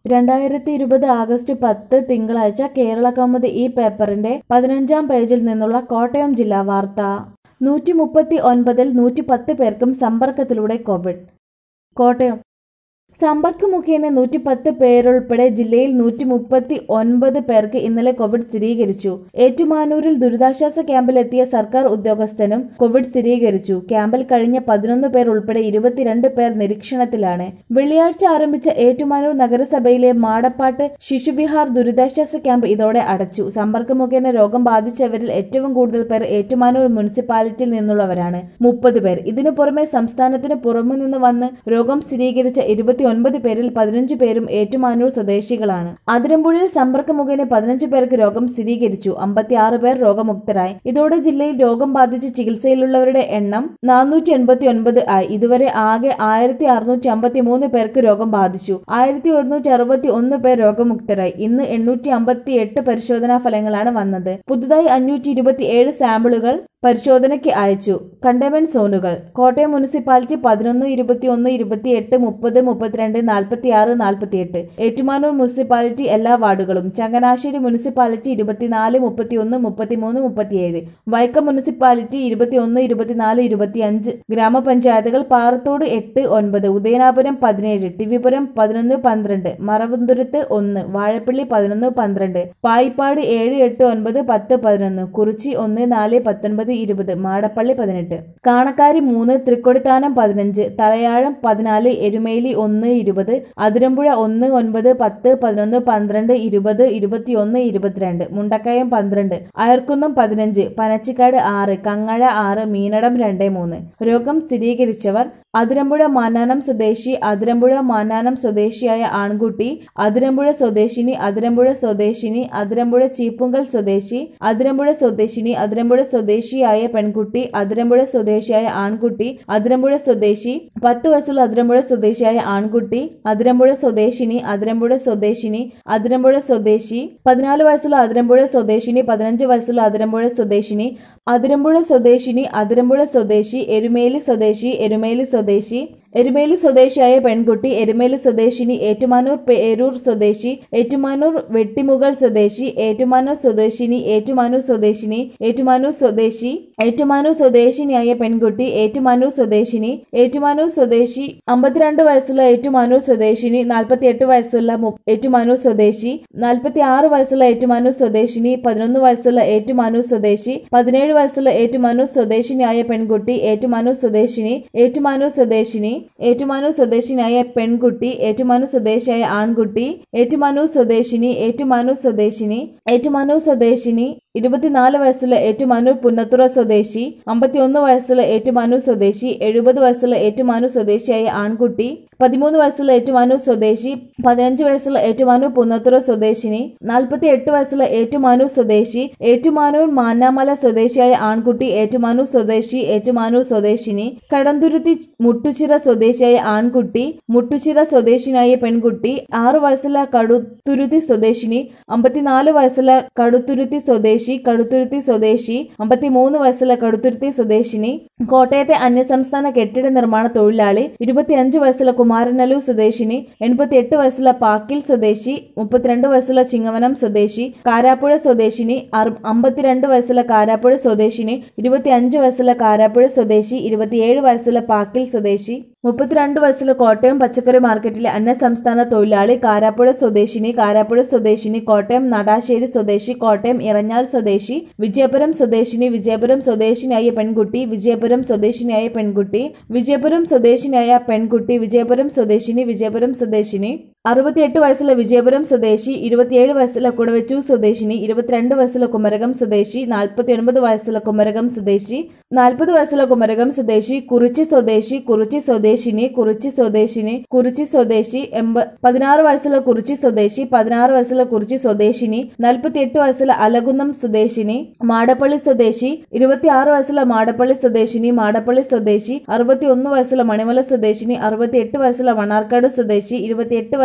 രണ്ടായിരത്തി ഇരുപത് ആഗസ്റ്റ് പത്ത് തിങ്കളാഴ്ച കേരള കൗമുദി ഈ പേപ്പറിന്റെ പതിനഞ്ചാം പേജിൽ നിന്നുള്ള കോട്ടയം ജില്ലാ വാർത്ത നൂറ്റി മുപ്പത്തി ഒൻപതിൽ നൂറ്റി പത്ത് പേർക്കും സമ്പർക്കത്തിലൂടെ കോവിഡ് കോട്ടയം സമ്പർക്ക മുഖേന നൂറ്റി പത്ത് പേരുൾപ്പെടെ ജില്ലയിൽ നൂറ്റി മുപ്പത്തി ഒൻപത് പേർക്ക് ഇന്നലെ കോവിഡ് സ്ഥിരീകരിച്ചു ഏറ്റുമാനൂരിൽ ദുരിതാശ്വാസ ക്യാമ്പിലെത്തിയ സർക്കാർ ഉദ്യോഗസ്ഥനും കോവിഡ് സ്ഥിരീകരിച്ചു ക്യാമ്പിൽ കഴിഞ്ഞ പതിനൊന്ന് പേർ ഉൾപ്പെടെ ഇരുപത്തിരണ്ട് പേർ നിരീക്ഷണത്തിലാണ് വെള്ളിയാഴ്ച ആരംഭിച്ച ഏറ്റുമാനൂർ നഗരസഭയിലെ മാടപ്പാട്ട് ശിശുവിഹാർ ദുരിതാശ്വാസ ക്യാമ്പ് ഇതോടെ അടച്ചു സമ്പർക്ക മുഖേന രോഗം ബാധിച്ചവരിൽ ഏറ്റവും കൂടുതൽ പേർ ഏറ്റുമാനൂർ മുനിസിപ്പാലിറ്റിയിൽ നിന്നുള്ളവരാണ് മുപ്പത് പേർ ഇതിനു പുറമെ സംസ്ഥാനത്തിന് പുറമു നിന്ന് വന്ന് രോഗം സ്ഥിരീകരിച്ച ഇരുപത്തി ഒൻപത് പേരിൽ പതിനഞ്ച് പേരും ഏറ്റുമാനൂർ സ്വദേശികളാണ് അതിരമ്പുഴയിൽ സമ്പർക്ക മുഖേന പതിനഞ്ച് പേർക്ക് രോഗം സ്ഥിരീകരിച്ചു അമ്പത്തിയാറ് പേർ രോഗമുക്തരായി ഇതോടെ ജില്ലയിൽ രോഗം ബാധിച്ച് ചികിത്സയിലുള്ളവരുടെ എണ്ണം നാനൂറ്റി എൺപത്തി ഒൻപത് ആയി ഇതുവരെ ആകെ ആയിരത്തി അറുന്നൂറ്റി അമ്പത്തി മൂന്ന് പേർക്ക് രോഗം ബാധിച്ചു ആയിരത്തി ഒരുന്നൂറ്റി അറുപത്തി ഒന്ന് പേർ രോഗമുക്തരായി ഇന്ന് എണ്ണൂറ്റി അമ്പത്തി എട്ട് പരിശോധനാ ഫലങ്ങളാണ് വന്നത് പുതുതായി അഞ്ഞൂറ്റി ഇരുപത്തി ഏഴ് സാമ്പിളുകൾ പരിശോധനയ്ക്ക് അയച്ചു കണ്ടെയ്ൻമെന്റ് സോണുകൾ കോട്ടയം മുനിസിപ്പാലിറ്റി പതിനൊന്ന് ഇരുപത്തി ഒന്ന് ഇരുപത്തി എട്ട് മുപ്പത് മുപ്പത്തിരണ്ട് നാൽപ്പത്തി ആറ് നാൽപ്പത്തിയെട്ട് ഏറ്റുമാനൂർ മുനിസിപ്പാലിറ്റി എല്ലാ വാർഡുകളും ചങ്ങനാശ്ശേരി മുനിസിപ്പാലിറ്റി ഇരുപത്തിനാല് മുപ്പത്തി ഒന്ന് മുപ്പത്തിമൂന്ന് മുപ്പത്തിയേഴ് വൈക്കം മുനിസിപ്പാലിറ്റി ഇരുപത്തി ഒന്ന് ഇരുപത്തിനാല് ഇരുപത്തിയഞ്ച് ഗ്രാമപഞ്ചായത്തുകൾ പാറത്തോട് എട്ട് ഒൻപത് ഉദയനാപുരം പതിനേഴ് ടിവിപുരം പതിനൊന്ന് പന്ത്രണ്ട് മറവുന്തുരത്ത് ഒന്ന് വാഴപ്പള്ളി പതിനൊന്ന് പന്ത്രണ്ട് പായിപ്പാട് ഏഴ് എട്ട് ഒൻപത് പത്ത് പതിനൊന്ന് കുറിച്ചി ഒന്ന് നാല് പത്തൊൻപത് ഇരുപത് മാടപ്പള്ളി പതിനെട്ട് കാണക്കാരി മൂന്ന് തൃക്കൊടിത്താനം പതിനഞ്ച് തലയാഴം പതിനാല് എരുമേലി ഒന്ന് ഇരുപത് അതിരമ്പുഴ ഒന്ന് ഒൻപത് പത്ത് പതിനൊന്ന് പന്ത്രണ്ട് ഇരുപത് ഇരുപത്തിയൊന്ന് ഇരുപത്തിരണ്ട് മുണ്ടക്കയം പന്ത്രണ്ട് അയർക്കുന്നം പതിനഞ്ച് പനച്ചിക്കാട് ആറ് കങ്ങഴ ആറ് മീനടം രണ്ട് മൂന്ന് രോഗം സ്ഥിരീകരിച്ചവർ അതിരമ്പുഴ മാന്നാനം സ്വദേശി അതിരമ്പുഴ മാന്നാനം സ്വദേശിയായ ആൺകുട്ടി അതിരമ്പുഴ സ്വദേശിനി അതിരമ്പുഴ സ്വദേശിനി അതിരമ്പുഴ ചീപ്പുങ്കൽ സ്വദേശി അതിരമ്പുഴ സ്വദേശിനി അതിരമ്പുഴ സ്വദേശിയായ പെൺകുട്ടി അതിരമ്പുഴ സ്വദേശിയായ ആൺകുട്ടി അതിരമ്പുഴ സ്വദേശി പത്ത് വയസ്സുള്ള അതിരമ്പുഴ സ്വദേശിയായ ആൺകുട്ടി അതിരമ്പുഴ സ്വദേശിനി അതിരമ്പുഴ സ്വദേശിനി അതിരമ്പുഴ സ്വദേശി പതിനാല് വയസ്സുള്ള അതിരമ്പുഴ സ്വദേശിനി പതിനഞ്ച് വയസ്സുള്ള അതിരമ്പുഴ സ്വദേശിനി അതിരമ്പുഴ സ്വദേശിനി അതിരമ്പുഴ സ്വദേശി എരുമേലി സ്വദേശി എരുമേലി സ്വദേശി എരുമേലി സ്വദേശിയായ പെൺകുട്ടി എരുമേലി സ്വദേശിനി ഏറ്റുമാനൂർ പേരൂർ സ്വദേശി ഏറ്റുമാനൂർ വെട്ടിമുകൾ സ്വദേശി ഏറ്റുമാനൂർ സ്വദേശിനി ഏറ്റുമാനൂർ സ്വദേശിനി ഏറ്റുമാനൂർ സ്വദേശി ഏറ്റുമാനൂർ സ്വദേശിനിയായ പെൺകുട്ടി ഏറ്റുമാനൂർ സ്വദേശിനി ഏറ്റുമാനൂർ സ്വദേശി അമ്പത്തിരണ്ട് വയസ്സുള്ള ഏറ്റുമാനൂർ സ്വദേശിനി നാൽപ്പത്തിയെട്ട് വയസ്സുള്ള മു- ഏറ്റുമാനൂർ സ്വദേശി നാൽപ്പത്തി ആറ് വയസ്സുള്ള ഏറ്റുമാനൂർ സ്വദേശിനി പതിനൊന്ന് വയസ്സുള്ള ഏറ്റുമാനൂർ സ്വദേശി പതിനേഴ് വയസ്സുള്ള ഏറ്റുമാനൂർ സ്വദേശിനിയായ പെൺകുട്ടി ഏറ്റുമാനൂർ സ്വദേശിനി ഏറ്റുമാനൂർ സ്വദേശിനി ഏറ്റുമാനൂർ സ്വദേശിനിയായ പെൺകുട്ടി ഏറ്റുമാനൂർ സ്വദേശിയായ ആൺകുട്ടി ഏറ്റുമാനൂർ സ്വദേശിനി ഏറ്റുമാനൂർ സ്വദേശിനി ഏറ്റുമാനൂർ സ്വദേശിനി ഇരുപത്തിനാല് വയസ്സുള്ള ഏറ്റുമാനൂർ പുന്നത്തുറ സ്വദേശി അമ്പത്തിയൊന്ന് വയസ്സുള്ള ഏറ്റുമാനൂർ സ്വദേശി എഴുപത് വയസ്സുള്ള ഏറ്റുമാനൂർ സ്വദേശിയായ ആൺകുട്ടി പതിമൂന്ന് വയസ്സുള്ള ഏറ്റുമാനൂർ സ്വദേശി പതിനഞ്ച് വയസ്സുള്ള ഏറ്റുമാനൂർ പുന്നത്തുറ സ്വദേശിനി നാൽപ്പത്തി എട്ട് വയസ്സുള്ള ഏറ്റുമാനൂർ സ്വദേശി ഏറ്റുമാനൂർ മാന്നാമല സ്വദേശിയായ ആൺകുട്ടി ഏറ്റുമാനൂർ സ്വദേശി ഏറ്റുമാനൂർ സ്വദേശിനി കടന്തുരുത്തി മുട്ടുച്ചിറ സ്വദേശിയായ ആൺകുട്ടി മുട്ടുച്ചിറ സ്വദേശിനായ പെൺകുട്ടി ആറു വയസ്സുള്ള കടുത്തുരുത്തി സ്വദേശിനി അമ്പത്തിനാല് വയസ്സുള്ള കടുത്തുരുത്തി സ്വദേശി കടുത്തുരുത്തി സ്വദേശി അമ്പത്തിമൂന്ന് വയസ്സുള്ള കടുത്തുരുത്തി സ്വദേശിനി കോട്ടയത്തെ അന്യസംസ്ഥാന കെട്ടിട നിർമ്മാണ തൊഴിലാളി ഇരുപത്തിയഞ്ച് വയസ്സുള്ള കുമാരനല്ലൂർ സ്വദേശിനി എൺപത്തിയെട്ട് വയസ്സുള്ള പാക്കിൽ സ്വദേശി മുപ്പത്തിരണ്ട് വയസ്സുള്ള ചിങ്ങവനം സ്വദേശി കാരാപ്പുഴ സ്വദേശിനി അറു- അമ്പത്തിരണ്ട് വയസ്സുള്ള കാരാപ്പുഴ സ്വദേശിനി ഇരുപത്തിയഞ്ച് വയസ്സുള്ള കാരാപ്പുഴ സ്വദേശി ഇരുപത്തിയേഴ് വയസ്സുള്ള പാക്കിൽ സ്വദേശി മുപ്പത്തിരണ്ട് വയസ്സുള്ള കോട്ടയം പച്ചക്കറി മാർക്കറ്റിലെ അന്യസംസ്ഥാന തൊഴിലാളി കാരാപ്പുഴ സ്വദേശിനി കാരാപ്പുഴ സ്വദേശിനി കോട്ടയം നടാശ്ശേരി സ്വദേശി കോട്ടയം ഇറഞ്ഞാൽ സ്വദേശി വിജയപുരം സ്വദേശിനി വിജയപുരം സ്വദേശിനിയായ പെൺകുട്ടി വിജയപുരം സ്വദേശിനിയായ പെൺകുട്ടി വിജയപുരം സ്വദേശിനിയായ പെൺകുട്ടി വിജയപുരം സ്വദേശിനി വിജയപുരം സ്വദേശിനി അറുപത്തിയെട്ട് വയസ്സുള്ള വിജയപുരം സ്വദേശി ഇരുപത്തിയേഴ് വയസ്സുള്ള കുടവച്ചൂർ സ്വദേശിനി ഇരുപത്തിരണ്ട് വയസ്സുള്ള കുമരകം സ്വദേശി നാൽപ്പത്തിയൊൻപത് വയസ്സുള്ള കുമരകം സ്വദേശി നാൽപ്പത് വയസ്സുള്ള കുമരകം സ്വദേശി കുറിച്ചി സ്വദേശി കുറിച്ചി സ്വദേശിനി കുറിച്ചി സ്വദേശിനി കുറിച്ചി സ്വദേശി എൺപ പതിനാറ് വയസ്സുള്ള കുറിച്ചി സ്വദേശി പതിനാറ് വയസ്സുള്ള കുറിച്ചി സ്വദേശിനി നാൽപ്പത്തിയെട്ട് വയസ്സുള്ള അലകുന്നം സ്വദേശിനി മാടപ്പള്ളി സ്വദേശി ഇരുപത്തിയാറ് വയസ്സുള്ള മാടപ്പള്ളി സ്വദേശിനി മാടപ്പള്ളി സ്വദേശി അറുപത്തിയൊന്ന് വയസ്സുള്ള മണിമല സ്വദേശിനി അറുപത്തിയെട്ട് വയസ്സുള്ള മണ്ണാർക്കാട് സ്വദേശി ഇരുപത്തിയെട്ട് വയസ്സുള്ള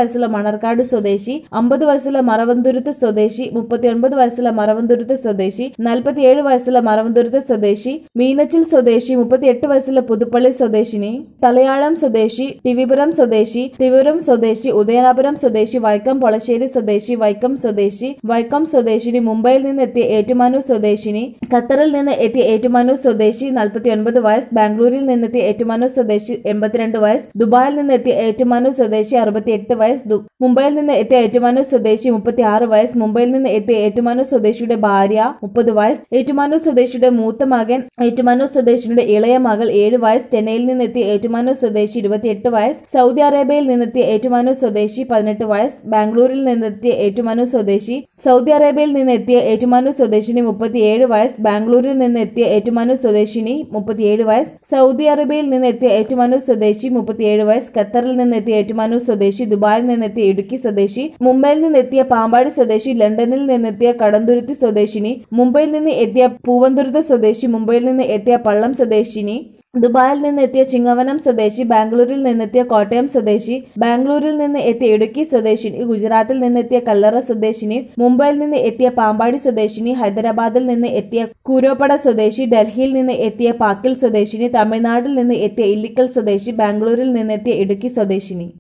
വയസ്സുള്ള മണർക്കാട് സ്വദേശി അമ്പത് വയസ്സുള്ള മറവന്തുരുത്ത് സ്വദേശി മുപ്പത്തിയൊൻപത് വയസ്സുള്ള മറവന്തുരുത്ത് സ്വദേശി നാൽപ്പത്തിയേഴ് വയസ്സുള്ള മറവന്തുരുത്ത് സ്വദേശി മീനച്ചിൽ സ്വദേശി മുപ്പത്തിയെട്ട് വയസ്സുള്ള പുതുപ്പള്ളി സ്വദേശിനി തലയാളം സ്വദേശി ടിവിപുരം സ്വദേശി ടിവിപുരം സ്വദേശി ഉദയനാപുരം സ്വദേശി വൈക്കം പൊളശ്ശേരി സ്വദേശി വൈക്കം സ്വദേശി വൈക്കം സ്വദേശിനി മുംബൈയിൽ നിന്ന് എത്തിയ ഏറ്റുമാനൂർ സ്വദേശിനി ഖത്തറിൽ നിന്ന് എത്തിയ ഏറ്റുമാനൂർ സ്വദേശി നാൽപ്പത്തിയൊൻപത് വയസ്സ് ബാംഗ്ലൂരിൽ നിന്നെത്തിയ ഏറ്റുമാനൂർ സ്വദേശി എൺപത്തിരണ്ട് വയസ്സ് ദുബായിൽ നിന്ന് എത്തിയ ഏറ്റുമാനൂർ സ്വദേശി അറുപത്തിയെട്ട് വയസ്സ് ദു- മുംബൈയിൽ നിന്ന് എത്തിയ ഏറ്റുമാനൂർ സ്വദേശി മുപ്പത്തിയാറ് വയസ്സ് മുംബൈയിൽ നിന്ന് എത്തിയ ഏറ്റുമാനൂർ സ്വദേശിയുടെ ഭാര്യ മുപ്പത് വയസ്സ് ഏറ്റുമാനൂർ സ്വദേശിയുടെ മൂത്ത മകൻ ഏറ്റുമാനൂർ സ്വദേശിയുടെ ഇളയ മകൾ ഏഴ് വയസ്സ് ചെന്നൈയിൽ നിന്നെത്തിയ ഏറ്റുമാനൂർ സ്വദേശി ഇരുപത്തിയെട്ട് വയസ്സ് സൗദി അറേബ്യയിൽ നിന്നെത്തിയ ഏറ്റുമാനൂർ സ്വദേശി പതിനെട്ട് വയസ്സ് ബാംഗ്ലൂരിൽ നിന്നെത്തിയ ഏറ്റുമാനൂർ സ്വദേശി സൗദി അറേബ്യയിൽ നിന്നെത്തിയ ഏറ്റുമാനൂർ സ്വദേശിനി മുപ്പത്തിയേഴ് വയസ്സ് ബാംഗ്ലൂരിൽ നിന്നെത്തിയ ഏറ്റുമാനൂർ സ്വദേശിനി മുപ്പത്തിയേഴ് വയസ്സ് സൗദി അറേബ്യയിൽ നിന്നെത്തിയ ഏറ്റുമാനൂർ സ്വദേശി മുപ്പത്തിയേഴ് വയസ്സ് ഖത്തറിൽ നിന്നെത്തിയ ഏറ്റുമാനൂർ സ്വദേശി ദുബായിൽ നിന്നെത്തിയ ഇടുക്കി സ്വദേശി മുംബൈയിൽ നിന്നെത്തിയ പാമ്പാടി സ്വദേശി ലണ്ടനിൽ നിന്നെത്തിയ കടന്തുരുത്തി സ്വദേശിനി മുംബൈയിൽ നിന്ന് എത്തിയ പൂവന്തുരുത്ത് സ്വദേശി മുംബൈയിൽ നിന്ന് എത്തിയ പള്ളം സ്വദേശിനി ദുബായിൽ നിന്ന് എത്തിയ ചിങ്ങവനം സ്വദേശി ബാംഗ്ലൂരിൽ നിന്നെത്തിയ കോട്ടയം സ്വദേശി ബാംഗ്ലൂരിൽ നിന്ന് എത്തിയ ഇടുക്കി സ്വദേശിനി ഗുജറാത്തിൽ നിന്നെത്തിയ കല്ലറ സ്വദേശിനി മുംബൈയിൽ നിന്ന് എത്തിയ പാമ്പാടി സ്വദേശിനി ഹൈദരാബാദിൽ നിന്ന് എത്തിയ കൂരോപ്പട സ്വദേശി ഡൽഹിയിൽ നിന്ന് എത്തിയ പാക്കിൽ സ്വദേശിനി തമിഴ്നാട്ടിൽ നിന്ന് എത്തിയ ഇല്ലിക്കൽ സ്വദേശി ബാംഗ്ലൂരിൽ നിന്നെത്തിയ ഇടുക്കി സ്വദേശിനി